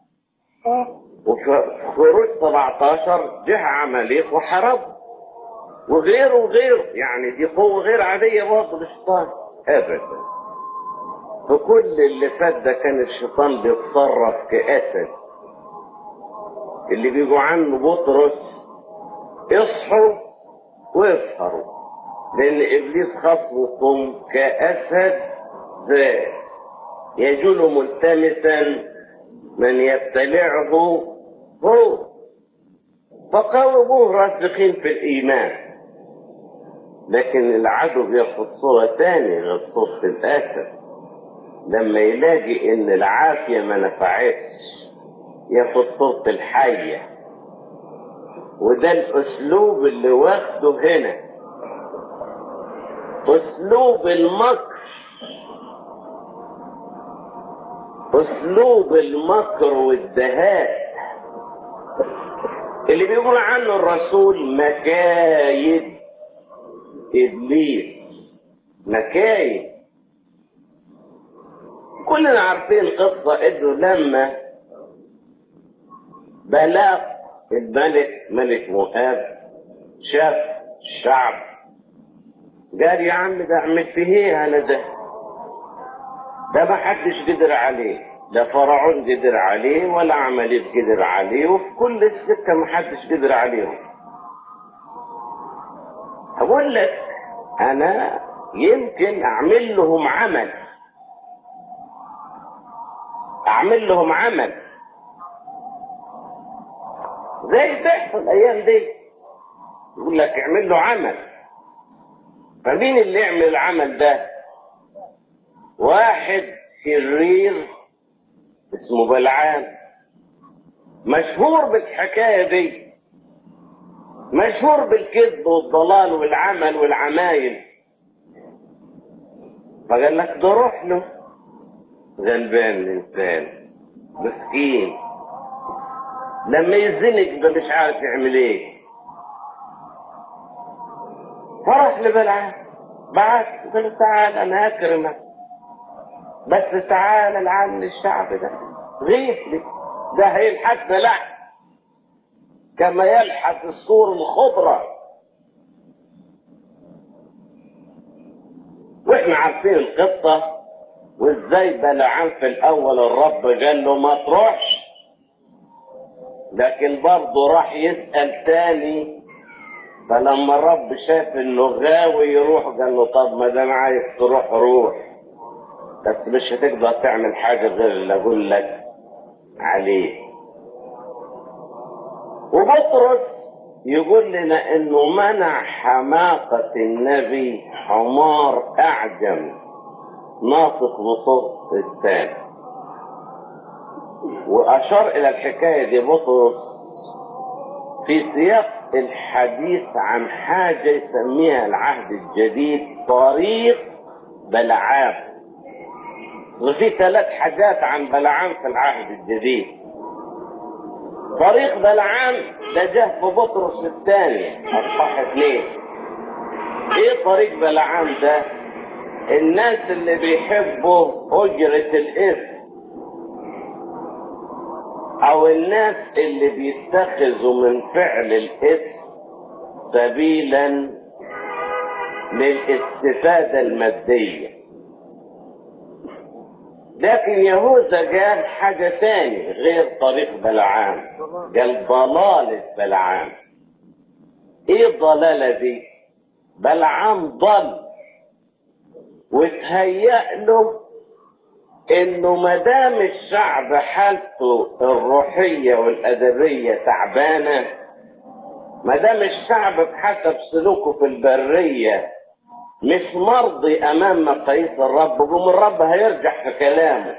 وفي خروج 17 جه عمليق وحرب وغيره وغيره يعني دي قوة غير عادية برضه للشيطان أبدا فكل اللي فات ده كان الشيطان بيتصرف كأسد اللي بيجوا عنه بطرس اصحوا واسهروا لأن إبليس خصمكم كأسد ذات يجول ملتمسا من يبتلعه هو فقاوموه راسخين في الإيمان لكن العدو بياخد صورة تانية غير صورة الأسد لما يلاقي إن العافية ما نفعتش ياخد صورة الحية وده الأسلوب اللي واخده هنا أسلوب المكر أسلوب المكر والدهاء اللي بيقول عنه الرسول مكايد ابليس مكايد كلنا عارفين قصة انه لما بلاق الملك ملك مؤاب شاف الشعب قال يا عم ده اعمل فيه ايه انا ده ده ما حدش قدر عليه لا فرعون قدر عليه ولا عملية قدر عليه وفي كل السكة محدش قدر عليهم أقول لك أنا يمكن أعمل لهم عمل أعمل لهم عمل زي بيحصل الأيام دي يقول لك اعمل له عمل فمين اللي يعمل العمل ده واحد شرير اسمه بلعام مشهور بالحكاية دي مشهور بالكذب والضلال والعمل والعمايل فقال لك ده روح له غلبان الانسان مسكين لما يزنك ده مش عارف يعمل ايه فرح لبلعام بعت قال له تعال انا اكرمك بس تعال لعن الشعب ده غيث لي ده هيلحسنا لحم كما يلحس الصور الخضرة واحنا عارفين القصة وازاي بلعام في الاول الرب قال له ما تروحش لكن برضه راح يسأل تاني فلما الرب شاف انه غاوي يروح قال له طب ما دام عايز تروح روح بس مش هتقدر تعمل حاجة غير اللي اقول لك عليه وبطرس يقول لنا انه منع حماقة النبي حمار اعجم ناطق بصوت الثاني واشار الى الحكاية دي بطرس في سياق الحديث عن حاجة يسميها العهد الجديد طريق بلعام وفي ثلاث حاجات عن بلعام في العهد الجديد طريق بلعام ده جه في بطرس الثاني اصحاح اثنين ايه طريق بلعام ده الناس اللي بيحبوا اجرة الاثم او الناس اللي بيتخذوا من فعل الاثم سبيلا للاستفادة المادية لكن يهوذا قال حاجة تاني غير طريق بلعام قال ضلالة بلعام ايه الضلالة دي بلعام ضل وتهيأ له انه ما دام الشعب حالته الروحية والادبية تعبانة ما دام الشعب بحسب سلوكه في البرية مش مرضي امام مقاييس الرب قوم الرب هيرجع في كلامه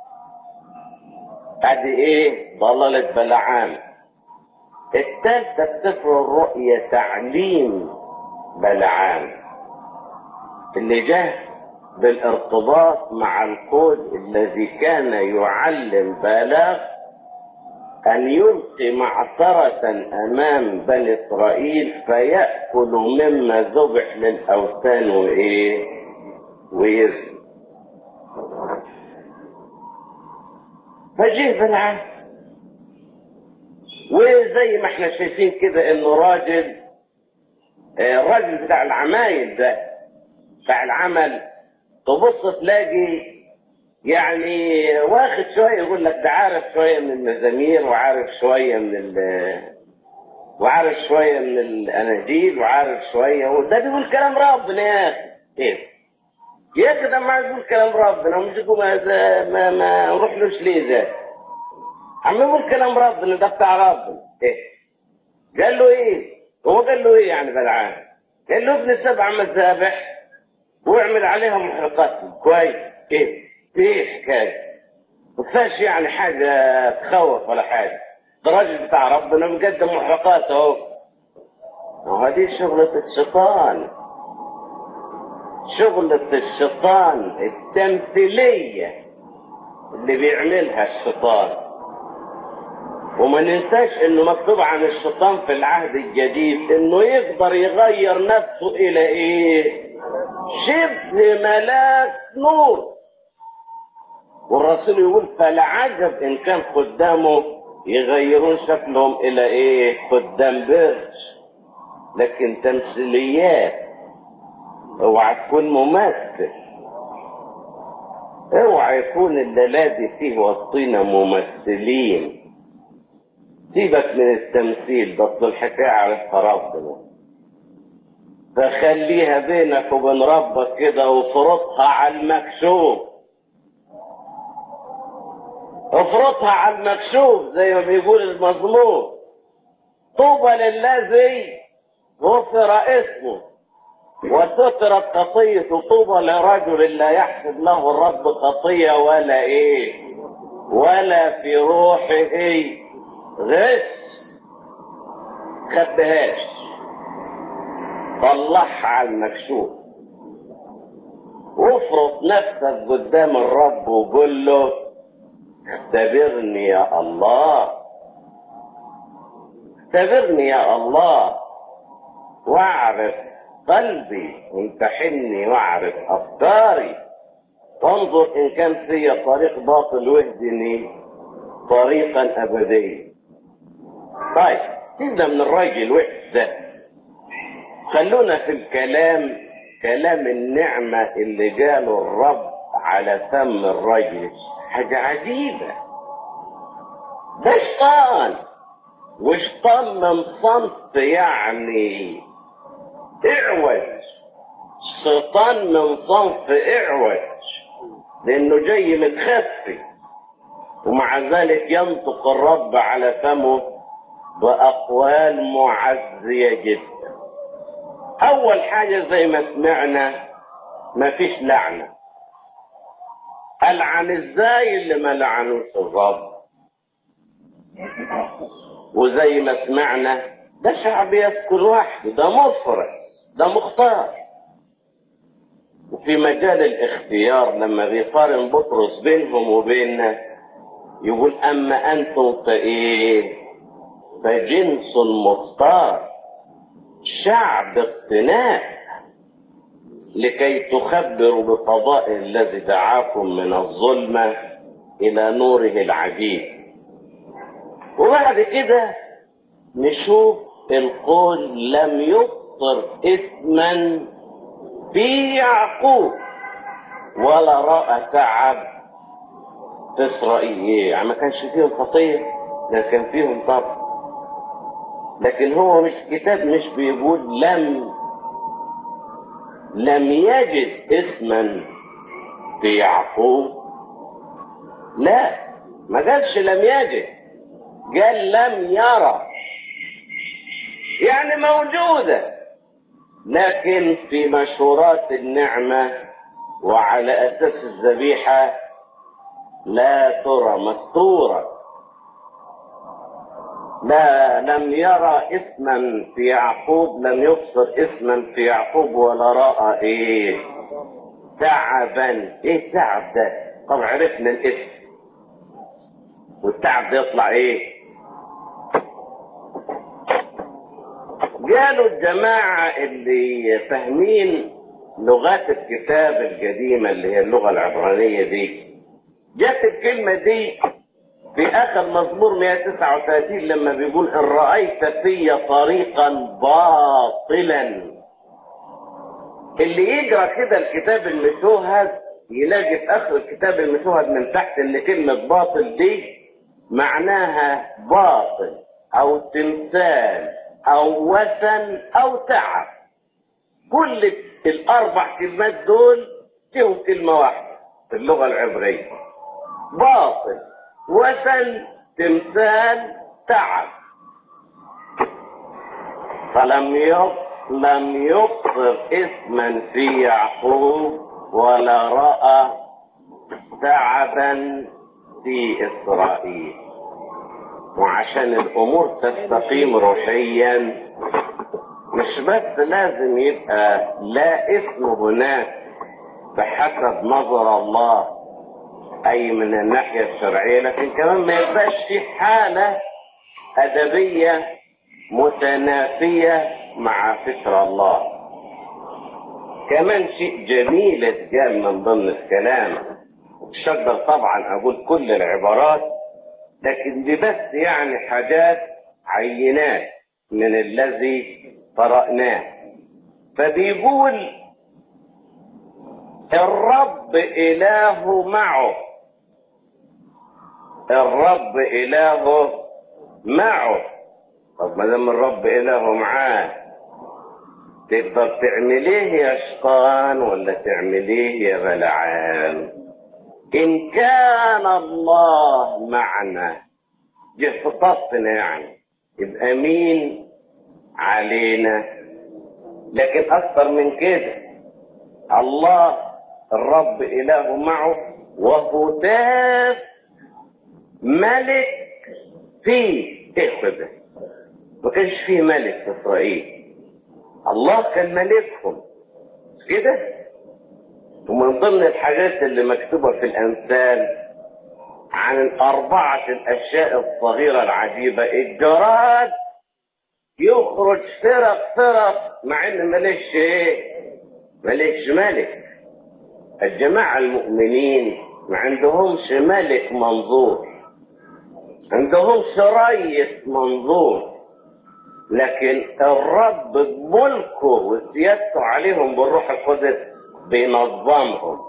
ادي ايه ضلالة بلعام الثالثة بسفر الرؤية تعليم بلعام اللي جه بالارتباط مع الكود الذي كان يعلم بالاغ أن يلقي معصرة أمام بني إسرائيل فيأكل مما ذبح للأوثان وإيه ويزن فجه بلعام وزي ما احنا شايفين كده انه راجل الراجل بتاع العمايل ده بتاع العمل تبص تلاقي يعني واخد شويه يقول لك ده عارف شويه من المزامير وعارف شويه من ال وعارف شويه من الاناجيل وعارف شويه وده بيقول كلام ربنا يا اخي ايه يا اخي ده ما يقول كلام ربنا ومش يقول ما ما, ما نروحلوش ليه ده عم يقول كلام ربنا ده بتاع ربنا ايه قال له ايه هو قال له ايه يعني بلعان قال له ابن سبع مذابح واعمل عليها محرقات كويس ايه ايه حكايه ما فيهاش يعني حاجه تخوف ولا حاجه ده الراجل بتاع ربنا مقدم محرقات اهو وهذه شغلة الشيطان شغلة الشيطان التمثيلية اللي بيعملها الشيطان وما ننساش انه مكتوب عن الشيطان في العهد الجديد انه يقدر يغير نفسه الى ايه شبه ملاك نور والرسول يقول فلعجب ان كان خدامه يغيرون شكلهم الى ايه خدام برج لكن تمثيليات اوعى تكون ممثل اوعى يكون الليلة دي فيه وسطينا ممثلين سيبك من التمثيل بس الحكاية عرفها ربنا فخليها بينك وبين ربك كده وفرطها على المكشوف افرطها على المكشوف زي ما بيقول المزمور طوبى للذي غفر اسمه وسترت خطية طوبى لرجل لا يحسب له الرب خطية ولا ايه ولا في روحه غش خبهاش طلعها على المكشوف وافرض نفسك قدام الرب وقول له اختبرني يا الله اختبرني يا الله واعرف قلبي وامتحني واعرف افكاري وانظر ان كان في طريق باطل واهدني طريقا ابديا طيب سيبنا من الراجل الوحش ده خلونا في الكلام كلام النعمة اللي جاله الرب على فم الرجل حاجة عجيبة ده شيطان وشيطان من صنف يعني اعوج شيطان من صنف اعوج لانه جاي متخفي ومع ذلك ينطق الرب على فمه باقوال معزيه جدا اول حاجه زي ما سمعنا مفيش لعنه العن ازاي اللي ما لعنوش الرب وزي ما سمعنا ده شعب يذكر وحده ده مفرد ده مختار وفي مجال الاختيار لما بيقارن بطرس بينهم وبيننا يقول اما انتم فايه فجنس مختار شعب اقتناء لكي تخبروا بقضاء الذي دعاكم من الظلمة إلى نوره العجيب وبعد كده نشوف القول لم يبصر إثما في يعقوب ولا رأى تعب في إسرائيل إيه يعني ما كانش فيهم خطية ده كان فيهم طبع لكن هو مش كتاب مش بيقول لم لم يجد اسما في يعقوب لا ما قالش لم يجد قال لم يرى يعني موجودة لكن في مشورات النعمة وعلى أساس الذبيحة لا ترى مستورة لا لم يرى اسما في يعقوب لم يبصر اسما في يعقوب ولا راى ايه تعبا ايه تعب ده طب عرفنا الاسم والتعب ده يطلع ايه قالوا الجماعة اللي فاهمين لغات الكتاب القديمة اللي هي اللغة العبرانية دي جت الكلمة دي في اخر مزمور 139 لما بيقول ان رايت في طريقا باطلا اللي يقرا كده الكتاب المشوهد يلاقي في اخر الكتاب المشوهد من تحت ان كلمه باطل دي معناها باطل او تمثال او وثن او تعب كل الاربع كلمات دول فيهم كلمه واحده في اللغه العبريه باطل وثن تمثال تعب فلم يبصر لم يبصر اسما في يعقوب ولا راى تعبا في اسرائيل وعشان الامور تستقيم روحيا مش بس لازم يبقى لا اسم هناك بحسب نظر الله اي من الناحية الشرعية لكن كمان ما يبقاش في حالة ادبية متنافية مع فكر الله كمان شيء جميل اتقال من ضمن الكلام مش هقدر طبعا اقول كل العبارات لكن دي بس يعني حاجات عينات من الذي قرأناه فبيقول الرب إله معه الرب إله معه طب ما دام الرب إله معاه تقدر تعمل ايه يا شيطان ولا تعمل ايه يا بلعام ان كان الله معنا جه في طفنا يعني يبقى مين علينا لكن اكثر من كده الله الرب اله معه وهتاف ملك فيه ايه ده ما كانش فيه ملك في اسرائيل الله كان ملكهم مش كده ومن ضمن الحاجات اللي مكتوبة في الأمثال عن الأربعة الأشياء الصغيرة العجيبة الجراد يخرج فرق فرق مع إن مليش إيه مليش ملك الجماعة المؤمنين ما عندهمش ملك منظور عندهمش ريس منظور لكن الرب بملكه وسيادته عليهم بالروح القدس بينظمهم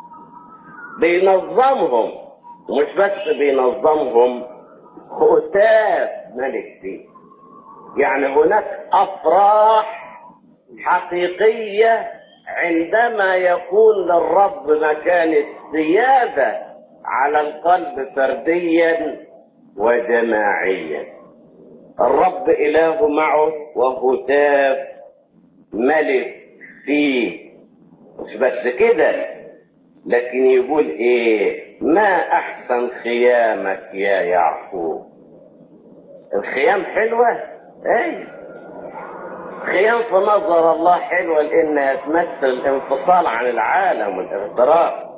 بينظمهم ومش بس بينظمهم هتاف ملك فيه يعني هناك افراح حقيقيه عندما يكون للرب مكان السياده على القلب فرديا وجماعيا الرب إله معه وهتاف ملك فيه مش بس كده لكن يقول ايه ما احسن خيامك يا يعقوب الخيام حلوة اي خيام في نظر الله حلوة لانها تمثل الانفصال عن العالم والاغتراب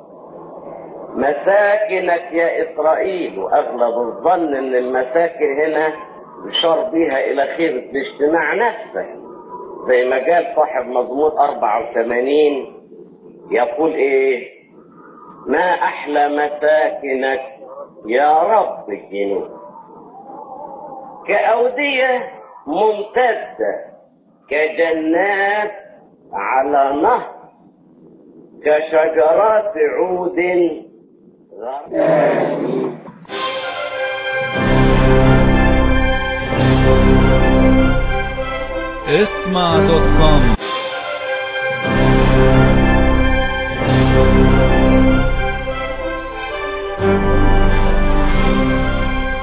مساكنك يا اسرائيل واغلب الظن ان المساكن هنا يشار بها إلى خير الاجتماع نفسه زي ما قال صاحب مزمور 84 يقول إيه ما أحلى مساكنك يا رب الجنود كأودية ممتدة كجنات على نهر كشجرات عود غرب اسمع دوت كوم